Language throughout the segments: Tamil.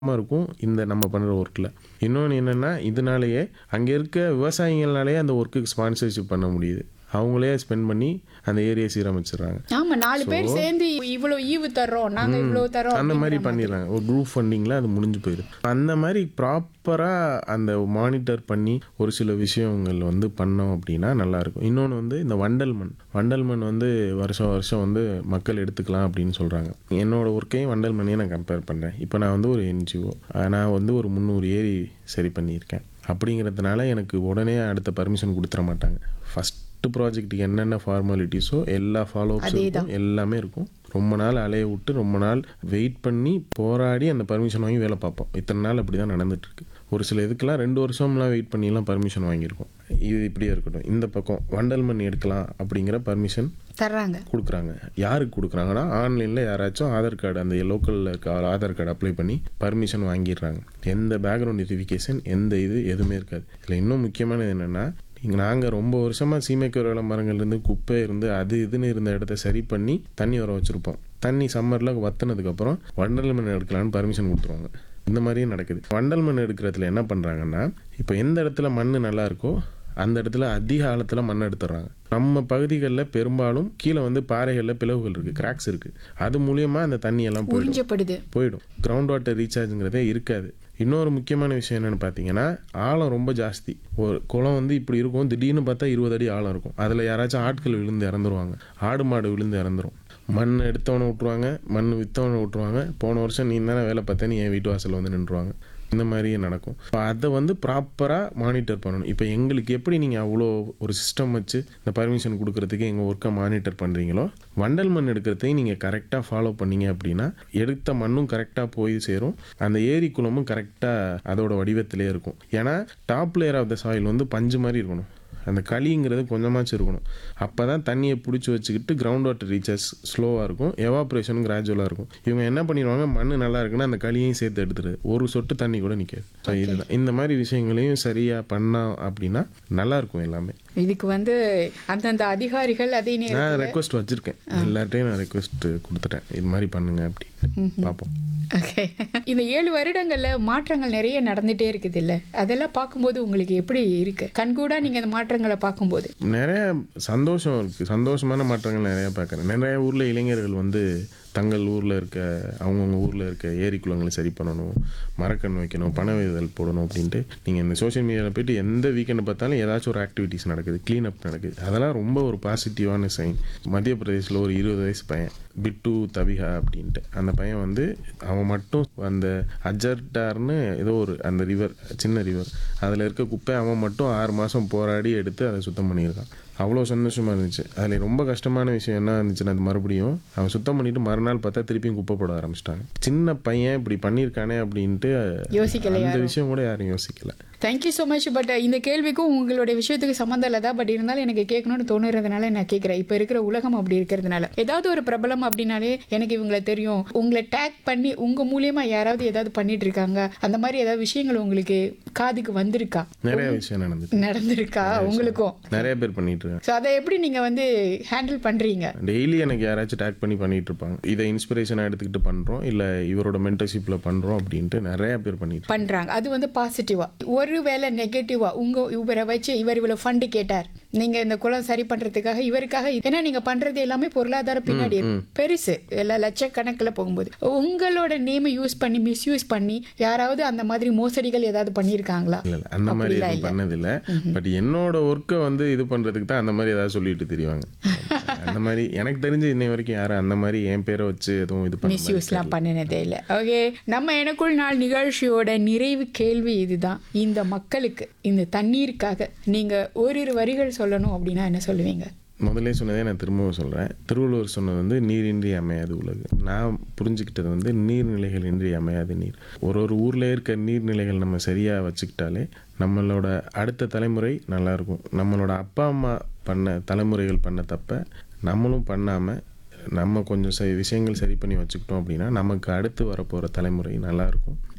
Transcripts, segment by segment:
மா இருக்கும் இந்த நம்ம பண்ணுற ஒர்க்கில் இன்னொன்று என்னென்னா இதனாலேயே அங்கே இருக்க விவசாயிகள்னாலேயே அந்த ஒர்க்குக்கு ஸ்பான்சர்ஷிப் பண்ண முடியுது அவங்களே ஸ்பெண்ட் பண்ணி அந்த ஏரியை சீரமைச்சிடுறாங்க ஆமா நாலு பேர் சேர்ந்து இவ்வளவு ஈவு தர்றோம் நாங்க இவ்வளவு தர்றோம் அந்த மாதிரி பண்ணிடுறாங்க ஒரு குரூப் ஃபண்டிங்கில் அது முடிஞ்சு போயிடும் அந்த மாதிரி ப்ராப்பராக அந்த மானிட்டர் பண்ணி ஒரு சில விஷயங்கள் வந்து பண்ணோம் அப்படின்னா நல்லாயிருக்கும் இன்னொன்று வந்து இந்த வண்டல் மண் வண்டல் மண் வந்து வருஷம் வருஷம் வந்து மக்கள் எடுத்துக்கலாம் அப்படின்னு சொல்கிறாங்க என்னோட ஒர்க்கையும் வண்டல் மண்ணையும் நான் கம்பேர் பண்ணுறேன் இப்போ நான் வந்து ஒரு என்ஜிஓ நான் வந்து ஒரு முந்நூறு ஏரி சரி பண்ணியிருக்கேன் அப்படிங்கிறதுனால எனக்கு உடனே அடுத்த பர்மிஷன் கொடுத்துட மாட்டாங்க ஃபஸ்ட்டு ப்ராஜெக்ட்டுக்கு என்னென்ன ஃபார்மாலிட்டிஸோ எல்லா ஃபாலோஅப்ஸ் இருக்கும் எல்லாமே இருக்கும் ரொம்ப நாள் அலைய விட்டு ரொம்ப நாள் வெயிட் பண்ணி போராடி அந்த பர்மிஷன் வாங்கி வேலை பார்ப்போம் இத்தனை நாள் அப்படி தான் நடந்துட்டுருக்கு ஒரு சில இதுக்கெல்லாம் ரெண்டு வருஷம்லாம் வெயிட் பண்ணிலாம் பர்மிஷன் வாங்கியிருக்கோம் இது இப்படியே இருக்கட்டும் இந்த பக்கம் வண்டல் மண் எடுக்கலாம் அப்படிங்கிற பர்மிஷன் தர்றாங்க கொடுக்குறாங்க யாருக்கு கொடுக்குறாங்கன்னா ஆன்லைனில் யாராச்சும் ஆதார் கார்டு அந்த லோக்கலில் இருக்க ஆதார் கார்டு அப்ளை பண்ணி பர்மிஷன் வாங்கிடுறாங்க எந்த பேக்ரவுண்ட் வெரிஃபிகேஷன் எந்த இது எதுவுமே இருக்காது இதில் இன்னும் முக்கியமானது என்னென்னா இங்கே நாங்கள் ரொம்ப வருஷமாக சீமைக்கோர மரங்கள்லேருந்து குப்பை இருந்து அது இதுன்னு இருந்த இடத்த சரி பண்ணி தண்ணி வர வச்சுருப்போம் தண்ணி சம்மரில் வத்தினதுக்கப்புறம் வண்டல் மண் எடுக்கலான்னு பர்மிஷன் கொடுத்துருவாங்க இந்த மாதிரியும் நடக்குது வண்டல் மண் எடுக்கிறதுல என்ன பண்ணுறாங்கன்னா இப்போ எந்த இடத்துல மண் நல்லா இருக்கோ அந்த இடத்துல அதிக ஆழத்தில் மண் எடுத்துடுறாங்க நம்ம பகுதிகளில் பெரும்பாலும் கீழே வந்து பாறைகளில் பிளவுகள் இருக்குது கிராக்ஸ் இருக்குது அது மூலியமாக அந்த தண்ணி எல்லாம் போயிடும் உறிஞ்சப்படுது போயிடும் கிரவுண்ட் வாட்டர் ரீசார்ஜுங்கிறதே இருக்காது இன்னொரு முக்கியமான விஷயம் என்னென்னு பார்த்தீங்கன்னா ஆழம் ரொம்ப ஜாஸ்தி ஒரு குளம் வந்து இப்படி இருக்கும் திடீர்னு பார்த்தா இருபது அடி ஆழம் இருக்கும் அதில் யாராச்சும் ஆட்கள் விழுந்து இறந்துருவாங்க ஆடு மாடு விழுந்து இறந்துரும் மண் எடுத்தவனை விட்ருவாங்க மண் விற்றவனை விட்ருவாங்க போன வருஷம் நீ தானே வேலை பார்த்தேன்னு என் வீட்டு வாசலில் வந்து நின்றுவாங்க இந்த மாதிரியே நடக்கும் இப்போ அதை வந்து ப்ராப்பராக மானிட்டர் பண்ணணும் இப்போ எங்களுக்கு எப்படி நீங்கள் அவ்வளோ ஒரு சிஸ்டம் வச்சு இந்த பர்மிஷன் கொடுக்கறதுக்கு எங்கள் ஒர்க்கை மானிட்டர் பண்ணுறீங்களோ வண்டல் மண் எடுக்கிறதையும் நீங்கள் கரெக்டாக ஃபாலோ பண்ணீங்க அப்படின்னா எடுத்த மண்ணும் கரெக்டாக போய் சேரும் அந்த ஏரி குளமும் கரெக்டாக அதோட வடிவத்திலே இருக்கும் ஏன்னா top layer of the soil வந்து பஞ்சு மாதிரி இருக்கணும் அந்த களிங்கிறது கொஞ்சமாச்சும் இருக்கணும் அப்போ தான் தண்ணியை பிடிச்சி வச்சுக்கிட்டு கிரவுண்ட் வாட்டர் ரீசார்ஜ் ஸ்லோவாக இருக்கும் எவாப்ரேஷனும் கிராஜுவலாக இருக்கும் இவங்க என்ன பண்ணிடுவாங்க மண் நல்லா இருக்குன்னா அந்த களியையும் சேர்த்து எடுத்துருது ஒரு சொட்டு தண்ணி கூட நிற்காது ஸோ இதுதான் இந்த மாதிரி விஷயங்களையும் சரியாக பண்ணோம் அப்படின்னா நல்லா இருக்கும் எல்லாமே இதுக்கு வந்து அந்தந்த அதிகாரிகள் அதே நேரம் நான் ரெக்வஸ்ட் வச்சுருக்கேன் எல்லார்ட்டையும் நான் ரெக்வஸ்ட் கொடுத்துட்டேன் இது மாதிரி பண்ணுங்க அப்படி பார்ப்போம் ஓகே இந்த ஏழு வருடங்கள்ல மாற்றங்கள் நிறைய நடந்துட்டே இருக்குது இல்ல அதெல்லாம் பார்க்கும்போது உங்களுக்கு எப்படி இருக்கு கண்கூடா நீங்க அந்த மாற்றங்களை பார்க்கும்போது நிறைய சந்தோஷம் இருக்குது சந்தோஷமான மாற்றங்கள் நிறைய பார்க்குறேன் நிறைய ஊரில் இளைஞர்கள் வந்து தங்கள் ஊரில் இருக்க அவங்கவுங்க ஊரில் இருக்க ஏரி குளங்களை சரி பண்ணணும் மரக்கண் வைக்கணும் பண விதல் போடணும் அப்படின்ட்டு நீங்கள் இந்த சோஷியல் மீடியாவில் போயிட்டு எந்த வீக்கெண்டு பார்த்தாலும் ஏதாச்சும் ஒரு ஆக்டிவிட்டீஸ் நடக்குது க்ளீன் அப் நடக்குது அதெல்லாம் ரொம்ப ஒரு பாசிட்டிவான சைன் மத்திய பிரதேசில் ஒரு இருபது வயசு பையன் பிட்டு தபிஹா அப்படின்ட்டு அந்த பையன் வந்து அவன் மட்டும் அந்த அஜர்டார்னு ஏதோ ஒரு அந்த ரிவர் சின்ன ரிவர் அதில் இருக்க குப்பை அவன் மட்டும் ஆறு மாதம் போராடி எடுத்து அதை சுத்தம் பண்ணியிருக்கான் அவ்வளோ சந்தோஷமாக இருந்துச்சு அதில் ரொம்ப கஷ்டமான விஷயம் என்ன இருந்துச்சுன்னா அது மறுபடியும் அவன் சுத்தம் பண்ணிட்டு மறுநாள் பார்த்தா திருப்பியும் குப்பை போட ஆரம்பிச்சிட்டாங்க சின்ன பையன் இப்படி பண்ணியிருக்கானே அப்படின்ட்டு யோசிக்கல அந்த விஷயம் கூட யாரும் யோசிக்கல தேங்க்யூ ஸோ மச் பட் இந்த கேள்விக்கும் உங்களுடைய விஷயத்துக்கு சம்மந்தம் இல்லை தான் பட் இருந்தாலும் எனக்கு கேட்கணும்னு தோணுறதுனால நான் கேட்குறேன் இப்போ இருக்கிற உலகம் அப்படி இருக்கிறதுனால ஏதாவது ஒரு பிரபலம் அப்படின்னாலே எனக்கு இவங்களை தெரியும் உங்களை டேக் பண்ணி உங்க மூலியமா யாராவது ஏதாவது பண்ணிட்டு இருக்காங்க அந்த மாதிரி ஏதாவது விஷயங்கள் உங்களுக்கு காதுக்கு வந்திருக்கா நிறைய விஷயம் நடந்துச்சு நடந்திருக்கா உங்களுக்கும் நிறைய பேர் பண்ணிட்டு இருக்காங்க ஸோ அதை எப்படி நீங்க வந்து ஹேண்டில் பண்றீங்க டெய்லி எனக்கு யாராச்சும் டேக் பண்ணி பண்ணிட்டு இருப்பாங்க இதை இன்ஸ்பிரேஷனாக எடுத்துக்கிட்டு பண்ணுறோம் இல்லை இவரோட மென்டர்ஷிப்பில் பண்ணுறோம் அப்படின்ட்டு நிறைய பேர் பண்ணிட்டு இருக்காங்க. பண்றாங்க அது வந்து பாசிட்டிவா ஒருவேளை நெகட்டிவா உங்க இவரை வச்சு இவர் இவ்வளவு ஃபண்டு கேட்டார் நீங்க இந்த குளம் சரி பண்றதுக்காக இவருக்காக ஏன்னா நீங்க பண்றது எல்லாமே பொருளாதார பின்னாடி இருக்கு. பெருசு எல்லா லட்சக்கணக்கில் போகும்போது உங்களோட நேமை யூஸ் பண்ணி மிஸ்யூஸ் பண்ணி யாராவது அந்த மாதிரி மோசடிகள் ஏதாவது பண்ணியிருக்காங்களா இல்ல இல்ல அந்த மாதிரி எதுவும் பண்ணதில்லை பட் என்னோட ஒர்க்கை வந்து இது பண்றதுக்கு தான் அந்த மாதிரி ஏதாவது சொல்லிட்டு தெரிவாங்க அந்த மாதிரி எனக்கு தெரிஞ்சு இன்னை வரைக்கும் யாரும் அந்த மாதிரி என் பேரை வச்சு எதுவும் இது பண்ண மிஸ்யூஸ்லாம் பண்ணினதே இல்லை ஓகே நம்ம எனக்குள் நாள் நிகழ்ச்சியோட நிறைவு கேள்வி இதுதான் இந்த மக்களுக்கு இந்த தண்ணீருக்காக நீங்க ஓரிரு வரிகள் சொல்லணும் அப்படின்னா என்ன சொல்லுவீங்க முதல்ல சொன்னதே நான் திரும்பவும் சொல்கிறேன் திருவள்ளுவர் சொன்னது வந்து நீரின்றி அமையாது உலகு நான் புரிஞ்சுக்கிட்டது வந்து நீர்நிலைகள் இன்றி அமையாது நீர் ஒரு ஒரு ஊரில் இருக்க நீர்நிலைகள் நம்ம சரியாக வச்சுக்கிட்டாலே நம்மளோட அடுத்த தலைமுறை நல்லா இருக்கும் நம்மளோட அப்பா அம்மா பண்ண தலைமுறைகள் பண்ண தப்ப நம்மளும் பண்ணாமல் நம்ம கொஞ்சம் சரி விஷயங்கள் சரி பண்ணி வச்சுக்கிட்டோம் அப்படின்னா நமக்கு அடுத்து வரப்போகிற தலைமுறை நல்லா இருக்கும்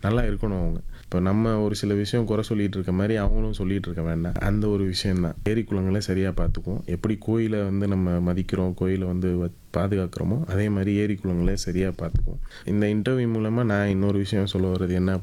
நல்லா இருக்கணும் அவங்க இப்போ நம்ம ஒரு சில விஷயம் குறை சொல்லிட்டு இருக்க மாதிரி அவங்களும் சொல்லிட்டு இருக்க வேண்டாம் அந்த ஒரு விஷயம்தான் ஏரி குளங்களை சரியாக பார்த்துக்குவோம் எப்படி கோயிலை வந்து நம்ம மதிக்கிறோம் கோயிலை வந்து வ- பாதுகாக்கிறோமோ அதே மாதிரி ஏரி குளங்களை சரியாக பார்த்துக்குவோம் இந்த இன்டர்வியூ மூலமாக நான் இன்னொரு விஷயம் சொல்ல வர்றது என்ன